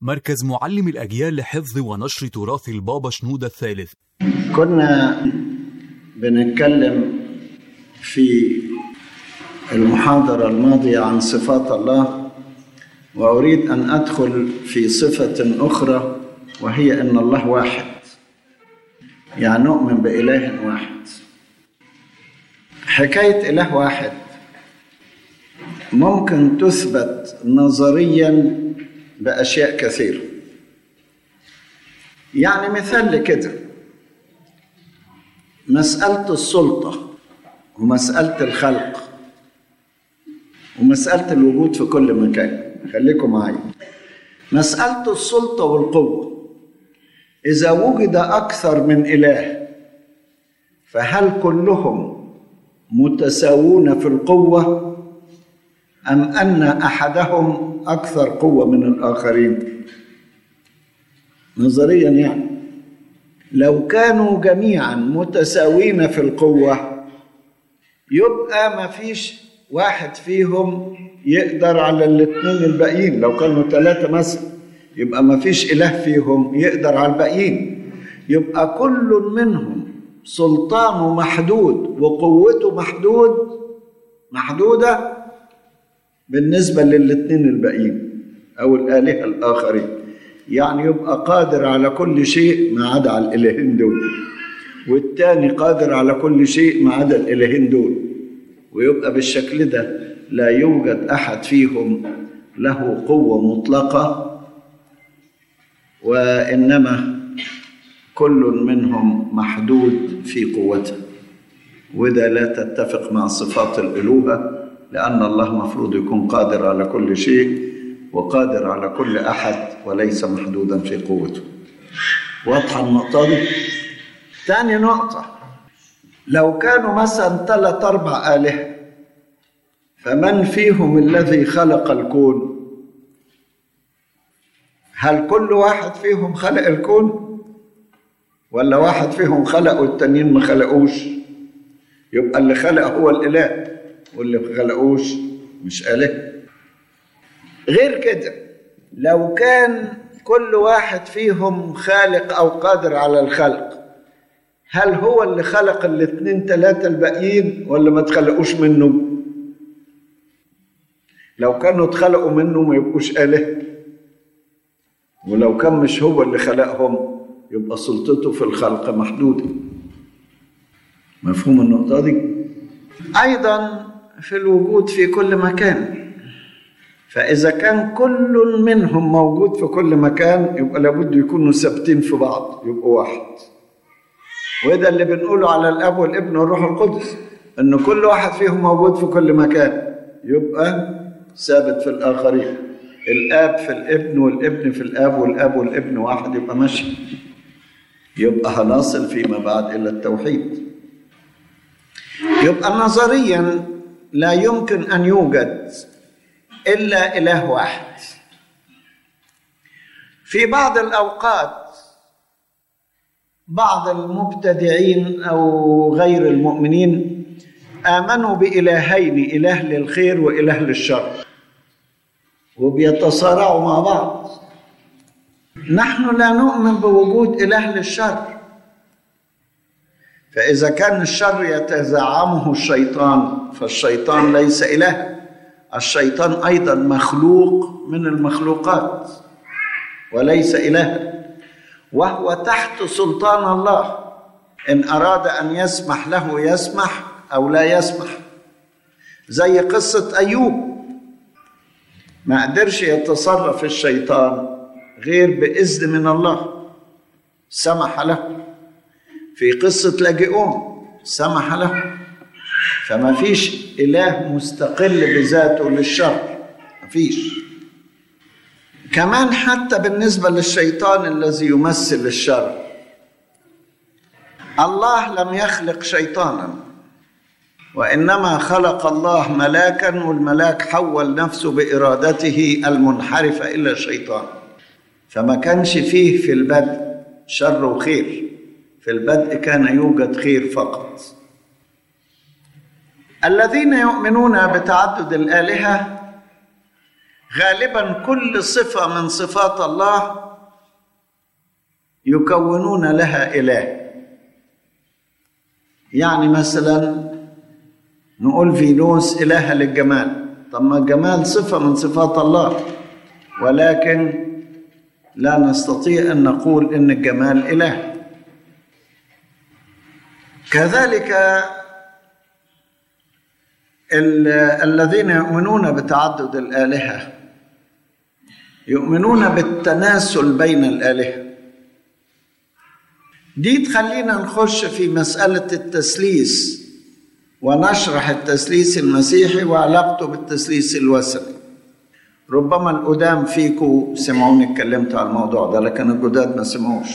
مركز معلم الأجيال لحفظ ونشر تراث البابا شنودة الثالث كنا بنتكلم في المحاضرة الماضية عن صفات الله وأريد أن أدخل في صفة أخرى وهي أن الله واحد يعني نؤمن بإله واحد حكاية إله واحد ممكن تثبت نظريا بأشياء كثيرة يعني مثال لكده مسألة السلطة ومسألة الخلق ومسألة الوجود في كل مكان خليكم معايا مسألة السلطة والقوة إذا وجد أكثر من إله فهل كلهم متساوون في القوة أم أن أحدهم أكثر قوة من الآخرين نظريا يعني لو كانوا جميعا متساوين في القوة يبقى ما فيش واحد فيهم يقدر على الاثنين الباقيين لو كانوا ثلاثة مثلا يبقى ما فيش إله فيهم يقدر على الباقيين يبقى كل منهم سلطانه محدود وقوته محدود محدودة بالنسبة للاثنين الباقيين أو الآلهة الآخرين يعني يبقى قادر على كل شيء ما عدا على الإلهين دول والتاني قادر على كل شيء ما عدا الإلهين دول ويبقى بالشكل ده لا يوجد أحد فيهم له قوة مطلقة وإنما كل منهم محدود في قوته وده لا تتفق مع صفات الألوهة لأن الله مفروض يكون قادر على كل شيء وقادر على كل أحد وليس محدودا في قوته واضحة النقطة دي تاني نقطة لو كانوا مثلا ثلاث أربع آلهة فمن فيهم الذي خلق الكون هل كل واحد فيهم خلق الكون ولا واحد فيهم خلق والتانيين ما خلقوش يبقى اللي خلق هو الإله واللي ما خلقوش مش آله غير كده لو كان كل واحد فيهم خالق أو قادر على الخلق هل هو اللي خلق الاثنين ثلاثة الباقيين ولا ما تخلقوش منه لو كانوا اتخلقوا منه ما يبقوش آله ولو كان مش هو اللي خلقهم يبقى سلطته في الخلق محدودة مفهوم النقطة دي أيضا في الوجود في كل مكان فإذا كان كل منهم موجود في كل مكان يبقى لابد يكونوا ثابتين في بعض يبقوا واحد وده اللي بنقوله على الاب والابن والروح القدس ان كل واحد فيهم موجود في كل مكان يبقى ثابت في الاخرين الاب في الابن والابن في الاب والاب والابن واحد يبقى ماشي يبقى هنصل فيما بعد الى التوحيد يبقى نظريا لا يمكن ان يوجد الا اله واحد في بعض الاوقات بعض المبتدعين او غير المؤمنين امنوا بالهين اله للخير واله للشر وبيتصارعوا مع بعض نحن لا نؤمن بوجود اله للشر فاذا كان الشر يتزعمه الشيطان فالشيطان ليس اله الشيطان ايضا مخلوق من المخلوقات وليس الها وهو تحت سلطان الله ان اراد ان يسمح له يسمح او لا يسمح زي قصه ايوب ما قدرش يتصرف الشيطان غير باذن من الله سمح له في قصه لاجئون سمح له فما فيش اله مستقل بذاته للشر ما فيش كمان حتى بالنسبة للشيطان الذي يمثل الشر الله لم يخلق شيطانا وإنما خلق الله ملاكا والملاك حول نفسه بإرادته المنحرفة إلى شيطان فما كانش فيه في البدء شر وخير في البدء كان يوجد خير فقط الذين يؤمنون بتعدد الآلهة غالبا كل صفة من صفات الله يكونون لها إله يعني مثلا نقول فينوس إله للجمال طب ما الجمال صفة من صفات الله ولكن لا نستطيع أن نقول إن الجمال إله كذلك الذين يؤمنون بتعدد الآلهة يؤمنون بالتناسل بين الآلهة دي تخلينا نخش في مسألة التسليس ونشرح التسليس المسيحي وعلاقته بالتسليس الوثني ربما القدام فيكم سمعوني اتكلمت على الموضوع ده لكن الجداد ما سمعوش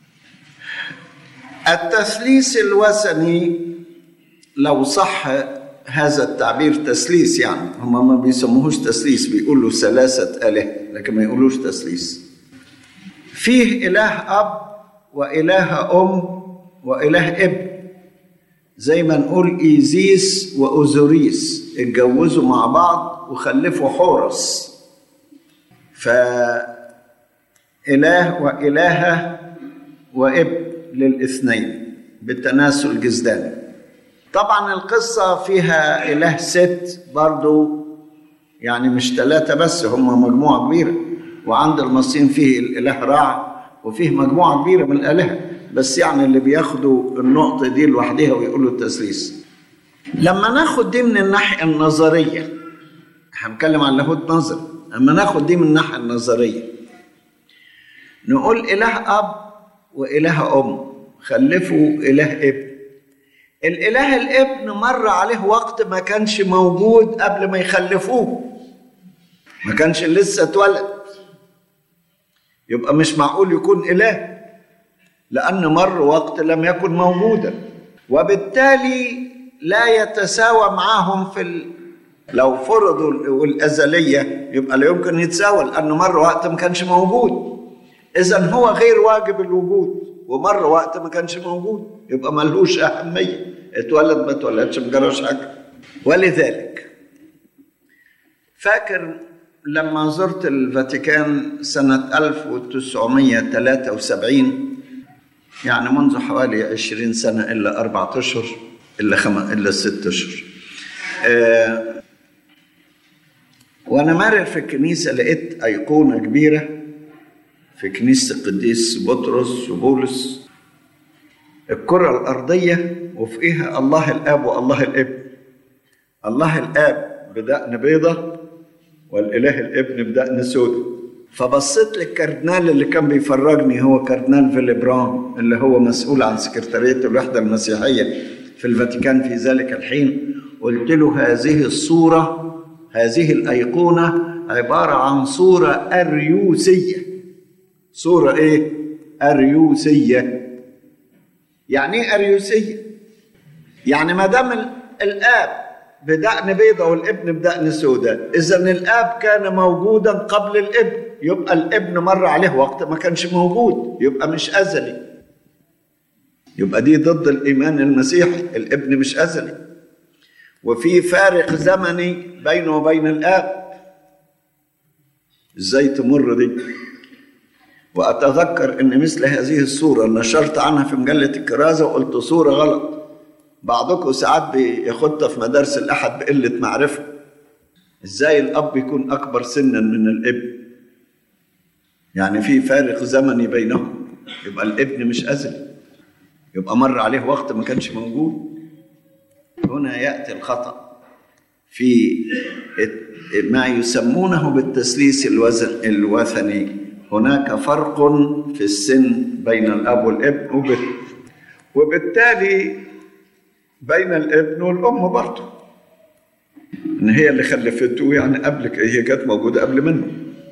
التثليث الوثني لو صح هذا التعبير تثليث يعني هم ما بيسموهوش تثليث بيقولوا ثلاثة آلهة لكن ما يقولوش تثليث فيه إله أب وإله أم وإله ابن زي ما نقول إيزيس وأوزوريس اتجوزوا مع بعض وخلفوا حورس فإله وإلهة وابن للاثنين بالتناسل جزداني طبعا القصة فيها إله ست برضو يعني مش ثلاثة بس هم مجموعة كبيرة وعند المصريين فيه الإله رع وفيه مجموعة كبيرة من الآلهة بس يعني اللي بياخدوا النقطة دي لوحدها ويقولوا التثليث لما ناخد دي من الناحية النظرية هنتكلم عن لاهوت نظر اما ناخد دي من الناحية النظرية نقول إله أب وإله أم خلفوا إله ابن الإله الابن مر عليه وقت ما كانش موجود قبل ما يخلفوه ما كانش لسه اتولد يبقى مش معقول يكون إله لأن مر وقت لم يكن موجودا وبالتالي لا يتساوى معهم في ال... لو فرضوا الأزلية يبقى لا يمكن يتساوى لأنه مر وقت ما كانش موجود إذا هو غير واجب الوجود ومر وقت ما كانش موجود يبقى ملهوش أهمية اتولد ما اتولدش ما جراش حاجة ولذلك فاكر لما زرت الفاتيكان سنة 1973 يعني منذ حوالي 20 سنة إلا أربعة أشهر إلا خم... إلا ست أشهر آه وأنا مارر في الكنيسة لقيت أيقونة كبيرة في كنيسة القديس بطرس وبولس الكرة الأرضية وفوقها الله الآب والله الابن الله الآب بدقن بيضة والإله الابن بدقن سودة فبصيت للكاردينال اللي كان بيفرجني هو كاردينال فيليبران اللي هو مسؤول عن سكرتارية الوحدة المسيحية في الفاتيكان في ذلك الحين قلت له هذه الصورة هذه الأيقونة عبارة عن صورة أريوسية صورة إيه؟ أريوسية يعني إيه أريوسية؟ يعني ما دام الآب بدقن بيضة والابن بدقن سوداء إذا الآب كان موجودا قبل الابن يبقى الابن مر عليه وقت ما كانش موجود يبقى مش أزلي يبقى دي ضد الإيمان المسيحي الابن مش أزلي وفي فارق زمني بينه وبين الآب إزاي تمر دي وأتذكر أن مثل هذه الصورة نشرت عنها في مجلة الكرازة وقلت صورة غلط بعضكم ساعات بياخدها في مدارس الأحد بقلة معرفة إزاي الأب يكون أكبر سنا من الابن يعني في فارق زمني بينهم يبقى الابن مش أزلي يبقى مر عليه وقت ما كانش موجود هنا يأتي الخطأ في ما يسمونه بالتسليس الوزن الوثني هناك فرق في السن بين الأب والابن وبالتالي بين الابن والأم برضه إن هي اللي خلفته يعني قبل هي كانت موجودة قبل منه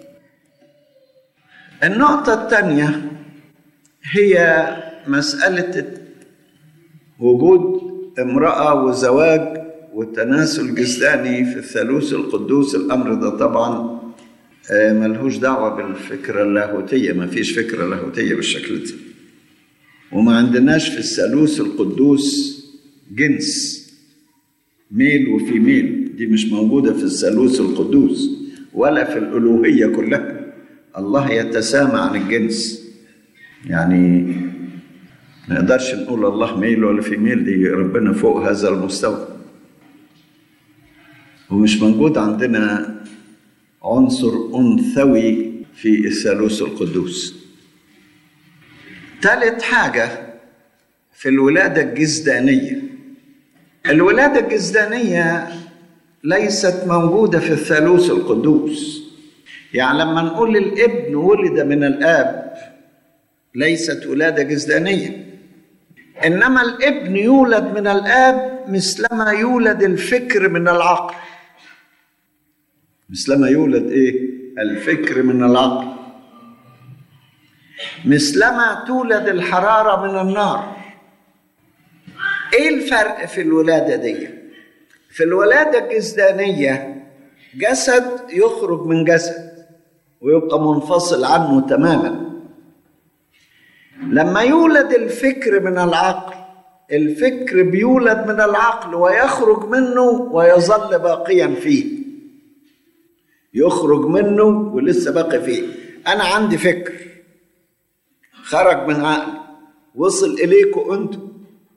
النقطة الثانية هي مسألة وجود امرأة وزواج وتناسل جسداني في الثالوث القدوس الأمر ده طبعا ملهوش دعوة بالفكرة اللاهوتية ما فيش فكرة لاهوتية بالشكل ده وما عندناش في الثالوث القدوس جنس ميل وفيميل دي مش موجودة في الثالوث القدوس ولا في الألوهية كلها الله يتسامى عن الجنس يعني ما نقدرش نقول الله ميل ولا في ميل دي ربنا فوق هذا المستوى ومش موجود عندنا عنصر أنثوي في الثالوث القدوس ثالث حاجة في الولادة الجزدانية الولادة الجزدانية ليست موجودة في الثالوث القدوس يعني لما نقول الابن ولد من الآب ليست ولادة جزدانية إنما الابن يولد من الآب مثلما يولد الفكر من العقل مثلما يولد إيه؟ الفكر من العقل مثلما تولد الحرارة من النار ايه الفرق في الولادة دي في الولادة الجسدانية جسد يخرج من جسد ويبقى منفصل عنه تماما لما يولد الفكر من العقل الفكر بيولد من العقل ويخرج منه ويظل باقيا فيه يخرج منه ولسه باقي فيه انا عندي فكر خرج من عقلي وصل اليكم انتم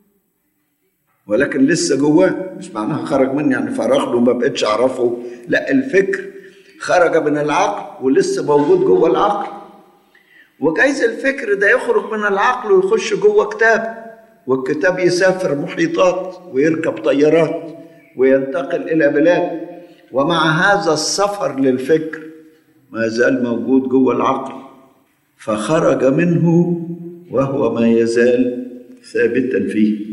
ولكن لسه جواه مش معناها خرج مني يعني فرغ له ما بقتش اعرفه لا الفكر خرج من العقل ولسه موجود جوه العقل وجايز الفكر ده يخرج من العقل ويخش جوه كتاب والكتاب يسافر محيطات ويركب طيارات وينتقل الى بلاد ومع هذا السفر للفكر ما زال موجود جوه العقل فخرج منه وهو ما يزال ثابتا فيه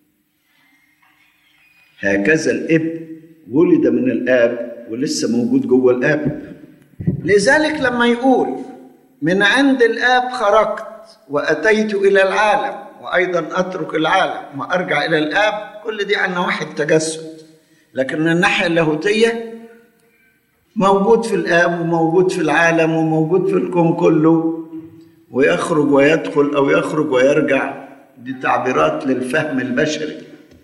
هكذا الابن ولد من الاب ولسه موجود جوه الاب لذلك لما يقول من عند الاب خرجت واتيت الى العالم وايضا اترك العالم وارجع الى الاب كل دي عن نواحي التجسد لكن من الناحيه اللاهوتيه موجود في الاب وموجود في العالم وموجود في الكون كله ويخرج ويدخل او يخرج ويرجع دي تعبيرات للفهم البشري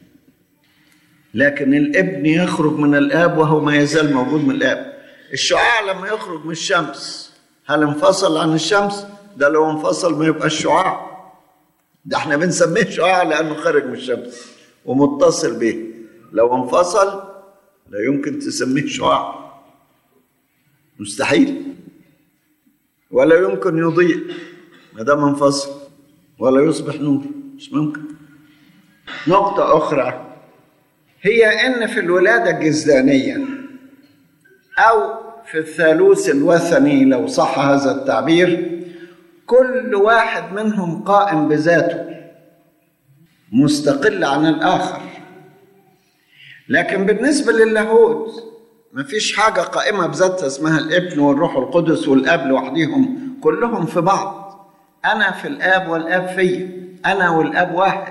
لكن الابن يخرج من الاب وهو ما يزال موجود من الاب الشعاع لما يخرج من الشمس هل انفصل عن الشمس ده لو انفصل ما يبقى الشعاع ده احنا بنسميه شعاع لانه خارج من الشمس ومتصل به لو انفصل لا يمكن تسميه شعاع مستحيل ولا يمكن يضيء ما دام انفصل ولا يصبح نور مش ممكن نقطة أخرى هي ان في الولاده الجزدانيه او في الثالوث الوثني لو صح هذا التعبير كل واحد منهم قائم بذاته مستقل عن الاخر لكن بالنسبه للاهوت مفيش حاجه قائمه بذاتها اسمها الابن والروح القدس والاب لوحديهم كلهم في بعض انا في الاب والاب في انا والاب واحد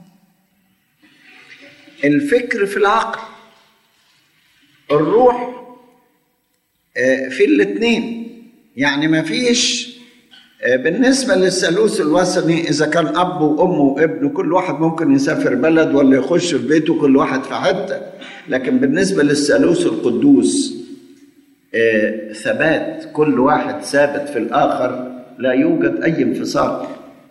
الفكر في العقل الروح في الاثنين يعني ما فيش بالنسبة للثالوث الوثني إذا كان أب وأم وابن كل واحد ممكن يسافر بلد ولا يخش في بيته كل واحد في حتة لكن بالنسبة للثالوث القدوس ثبات كل واحد ثابت في الآخر لا يوجد أي انفصال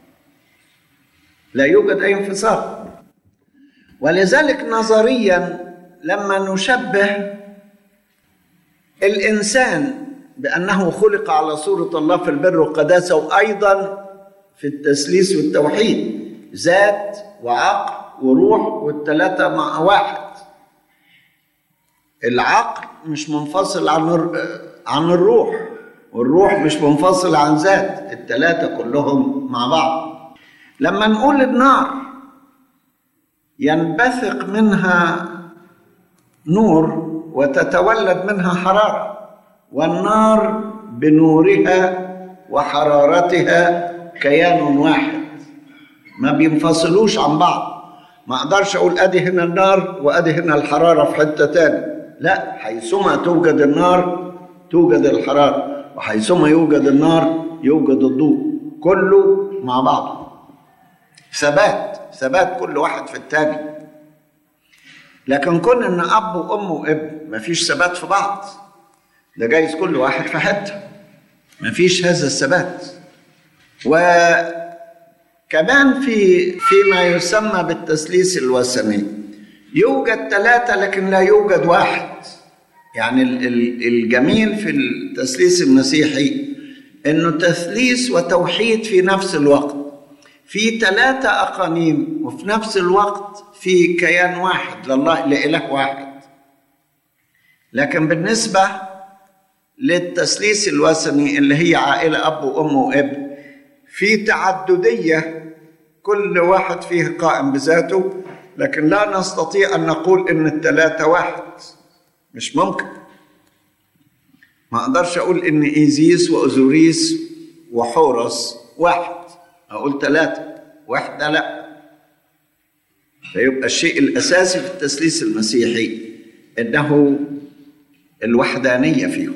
لا يوجد أي انفصال ولذلك نظريا لما نشبه الانسان بانه خلق على صوره الله في البر والقداسه وايضا في التثليث والتوحيد ذات وعقل وروح والثلاثه مع واحد العقل مش منفصل عن عن الروح والروح مش منفصل عن ذات الثلاثه كلهم مع بعض لما نقول النار ينبثق منها نور وتتولد منها حراره والنار بنورها وحرارتها كيان واحد ما بينفصلوش عن بعض ما اقدرش اقول ادي هنا النار وادي هنا الحراره في حته تاني لا حيثما توجد النار توجد الحراره وحيثما يوجد النار يوجد الضوء كله مع بعضه ثبات ثبات كل واحد في التاني لكن كون ان اب وام وابن مفيش ثبات في بعض ده جايز كل واحد في حته مفيش هذا الثبات وكمان في فيما يسمى بالتثليث الوثني يوجد ثلاثة لكن لا يوجد واحد يعني الجميل في التثليث المسيحي انه تثليث وتوحيد في نفس الوقت في ثلاثة أقانيم وفي نفس الوقت في كيان واحد لله لإله واحد لكن بالنسبة للتثليث الوثني اللي هي عائلة أب وأم وابن في تعددية كل واحد فيه قائم بذاته لكن لا نستطيع أن نقول إن الثلاثة واحد مش ممكن ما أقدرش أقول إن إيزيس وأوزوريس وحورس واحد أقول ثلاثة واحدة لا فيبقى الشيء الأساسي في التثليث المسيحي إنه الوحدانية فيهم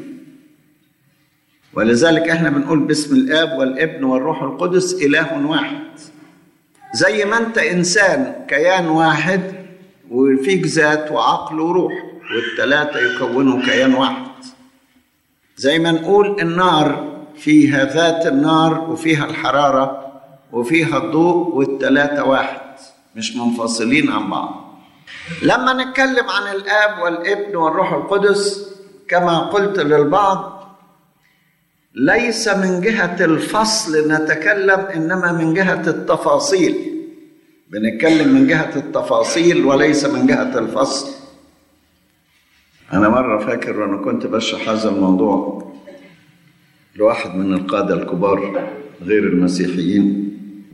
ولذلك احنا بنقول باسم الاب والابن والروح القدس اله واحد زي ما انت انسان كيان واحد وفيك ذات وعقل وروح والثلاثه يكونوا كيان واحد زي ما نقول النار فيها ذات النار وفيها الحراره وفيها الضوء والثلاثه واحد مش منفصلين عن بعض لما نتكلم عن الاب والابن والروح القدس كما قلت للبعض ليس من جهة الفصل نتكلم إنما من جهة التفاصيل بنتكلم من جهة التفاصيل وليس من جهة الفصل أنا مرة فاكر وأنا كنت بشرح هذا الموضوع لواحد من القادة الكبار غير المسيحيين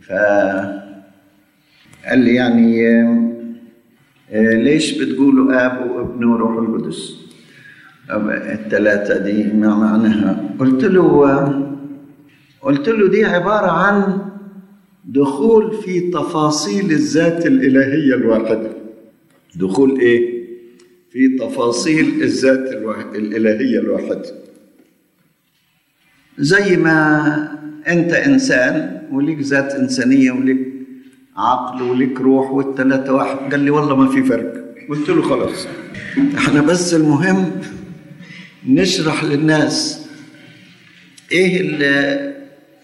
فقال لي يعني ليش بتقولوا آب وابن وروح القدس؟ الثلاثة دي ما معناها قلت له قلت له دي عبارة عن دخول في تفاصيل الذات الإلهية الواحدة دخول إيه؟ في تفاصيل الذات الإلهية الواحدة زي ما أنت إنسان وليك ذات إنسانية وليك عقل وليك روح والثلاثة واحد قال لي والله ما في فرق قلت له خلاص احنا بس المهم نشرح للناس ايه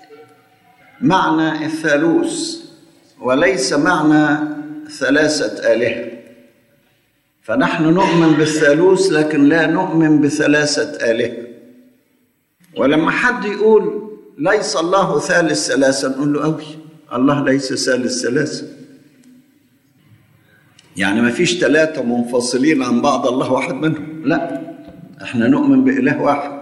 معنى الثالوث وليس معنى ثلاثة آلهة فنحن نؤمن بالثالوث لكن لا نؤمن بثلاثة آلهة ولما حد يقول ليس الله ثالث ثلاثة نقول له أوي الله ليس ثالث ثلاثة يعني ما فيش ثلاثة منفصلين عن بعض الله واحد منهم لا احنا نؤمن بإله واحد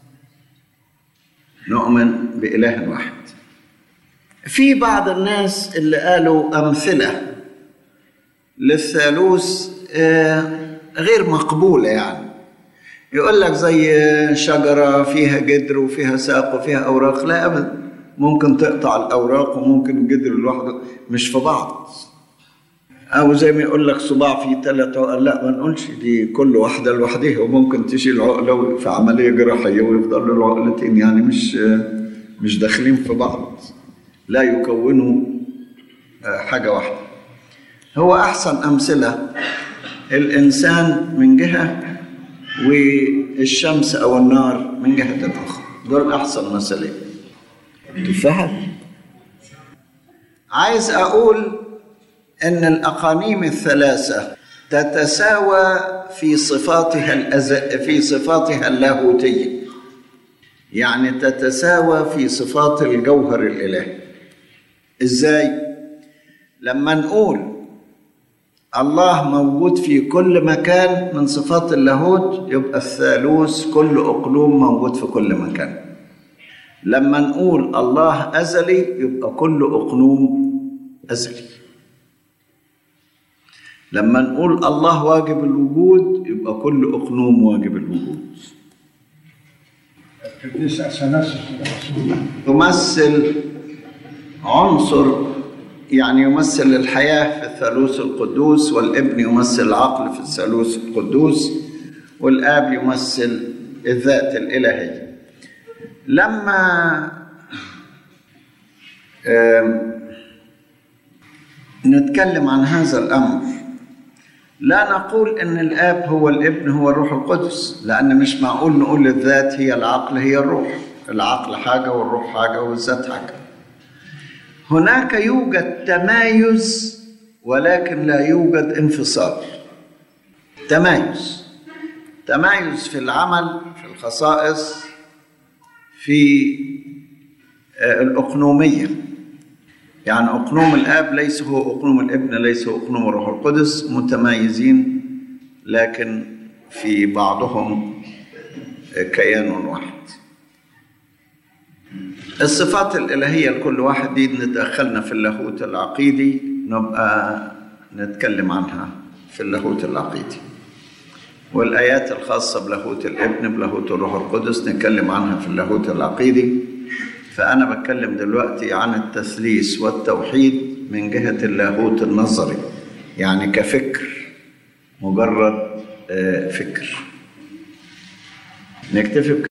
نؤمن بإله واحد في بعض الناس اللي قالوا أمثلة للثالوث غير مقبولة يعني يقول لك زي شجرة فيها جدر وفيها ساق وفيها أوراق لا أبدا ممكن تقطع الأوراق وممكن الجدر لوحده مش في بعض أو زي ما يقول لك صباع فيه ثلاث عقل لا ما نقولش دي كل واحدة لوحدها وممكن تشيل عقلة في عملية جراحية ويفضل له العقلتين يعني مش مش داخلين في بعض لا يكونوا حاجة واحدة هو أحسن أمثلة الإنسان من جهة والشمس أو النار من جهة أخرى دول أحسن مثلين تفهم عايز أقول ان الاقانيم الثلاثه تتساوى في صفاتها الأز... في صفاتها اللاهوتيه يعني تتساوى في صفات الجوهر الالهي ازاي لما نقول الله موجود في كل مكان من صفات اللاهوت يبقى الثالوث كل اقلوم موجود في كل مكان لما نقول الله ازلي يبقى كل اقلوم ازلي لما نقول الله واجب الوجود يبقى كل اقنوم واجب الوجود القديس اثناسيوس يمثل عنصر يعني يمثل الحياة في الثالوث القدوس والابن يمثل العقل في الثالوث القدوس والآب يمثل الذات الإلهية لما نتكلم عن هذا الأمر لا نقول ان الاب هو الابن هو الروح القدس لان مش معقول نقول الذات هي العقل هي الروح العقل حاجه والروح حاجه والذات حاجه هناك يوجد تمايز ولكن لا يوجد انفصال تمايز تمايز في العمل في الخصائص في الأقنومية يعني أقنوم الآب ليس هو أقنوم الابن ليس هو أقنوم الروح القدس متمايزين لكن في بعضهم كيان واحد الصفات الإلهية لكل واحد دي ندخلنا في اللاهوت العقيدي نبقى نتكلم عنها في اللاهوت العقيدي والآيات الخاصة بلاهوت الابن بلاهوت الروح القدس نتكلم عنها في اللاهوت العقيدي فأنا بتكلم دلوقتي عن التثليث والتوحيد من جهة اللاهوت النظري يعني كفكر مجرد فكر نكتفي